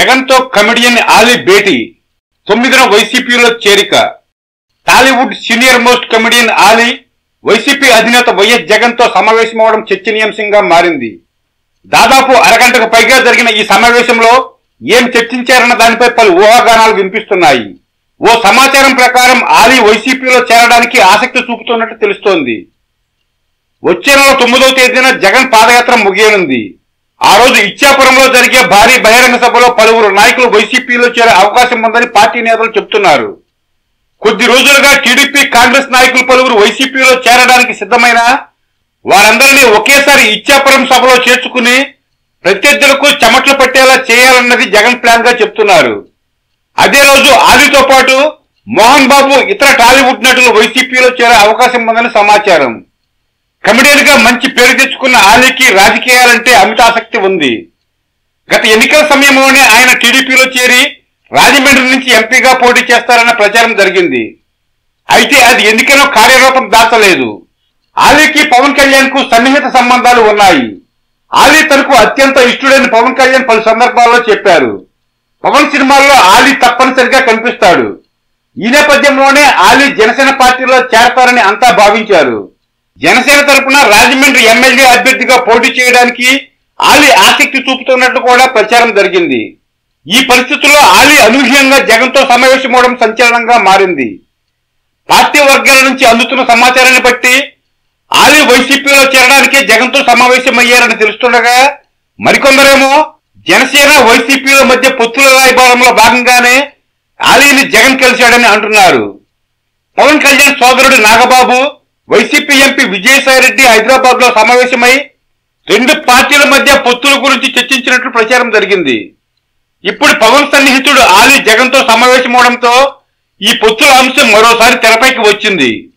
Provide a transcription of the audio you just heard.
జగన్తో కమెడియన్ ఆలీ భేటీ తొమ్మిదిన వైసీపీలో చేరిక Tollywood senior most comedian Ali YCP అధినేత వైఎస్ జగన్తో సమావేశమవడం చర్చనీయాంశంగా మారింది దాదాపు అరగంటకు పైగా జరిగిన ఈ సమావేశంలో ఏం చర్చించారన్న దానిపై పలు ఊహాగానాలు వినిపిస్తున్నాయి ఓ సమాచారం ప్రకారం ఆలీ వైసీపీలో చేరడానికి ఆసక్తి చూపుతున్నట్టు తెలుస్తోంది వచ్చే నెల తొమ్మిదవ తేదీన జగన్ పాదయాత్ర ముగియనుంది ఆ రోజు ఇచ్చాపురంలో జరిగే భారీ బహిరంగ సభలో పలువురు నాయకులు వైసీపీలో చేరే అవకాశం ఉందని పార్టీ నేతలు చెబుతున్నారు కొద్ది రోజులుగా టీడీపీ కాంగ్రెస్ నాయకులు పలువురు వైసీపీలో చేరడానికి సిద్ధమైన వారందరినీ ఒకేసారి ఇచ్చాపురం సభలో చేర్చుకుని ప్రత్యర్థులకు చెమట్లు పట్టేలా చేయాలన్నది జగన్ ప్లాన్ గా చెప్తున్నారు అదే రోజు ఆదితో పాటు మోహన్ బాబు ఇతర టాలీవుడ్ నటులు వైసీపీలో చేరే అవకాశం ఉందని సమాచారం కమెడియన్ గా మంచి పేరు తెచ్చుకున్న ఆలీకి రాజకీయాలంటే అమిత ఆసక్తి ఉంది గత ఎన్నికల సమయంలోనే ఆయన టీడీపీలో చేరి రాజమండ్రి నుంచి ఎంపీగా పోటీ చేస్తారన్న ప్రచారం జరిగింది అయితే అది ఎన్నికలో కార్యరూపం దాచలేదు ఆలీకి పవన్ కళ్యాణ్ కు సన్నిహిత సంబంధాలు ఉన్నాయి ఆలీ తనకు అత్యంత ఇష్టడైన పవన్ కళ్యాణ్ పలు సందర్భాల్లో చెప్పారు పవన్ సినిమాల్లో ఆలీ తప్పనిసరిగా కనిపిస్తాడు ఈ నేపథ్యంలోనే ఆలీ జనసేన పార్టీలో చేరతారని అంతా భావించారు జనసేన తరపున రాజమండ్రి ఎమ్మెల్యే అభ్యర్థిగా పోటీ చేయడానికి ఆలీ ఆసక్తి చూపుతున్నట్టు కూడా ప్రచారం జరిగింది ఈ పరిస్థితుల్లో ఆలీ అనూహ్యంగా జగన్తో సమావేశమవడం సంచలనంగా మారింది పార్టీ వర్గాల నుంచి అందుతున్న సమాచారాన్ని బట్టి ఆలీ వైసీపీలో చేరడానికి జగన్తో సమావేశమయ్యారని తెలుస్తుండగా మరికొందరేమో జనసేన వైసీపీల మధ్య పొత్తుల రాయబారంలో భాగంగానే ఆలీని జగన్ కలిశాడని అంటున్నారు పవన్ కళ్యాణ్ సోదరుడు నాగబాబు వైసీపీ ఎంపీ విజయసాయిరెడ్డి హైదరాబాద్ లో సమావేశమై రెండు పార్టీల మధ్య పొత్తుల గురించి చర్చించినట్లు ప్రచారం జరిగింది ఇప్పుడు పవన్ సన్నిహితుడు ఆలీ జగన్తో సమావేశమవడంతో ఈ పొత్తుల అంశం మరోసారి తెరపైకి వచ్చింది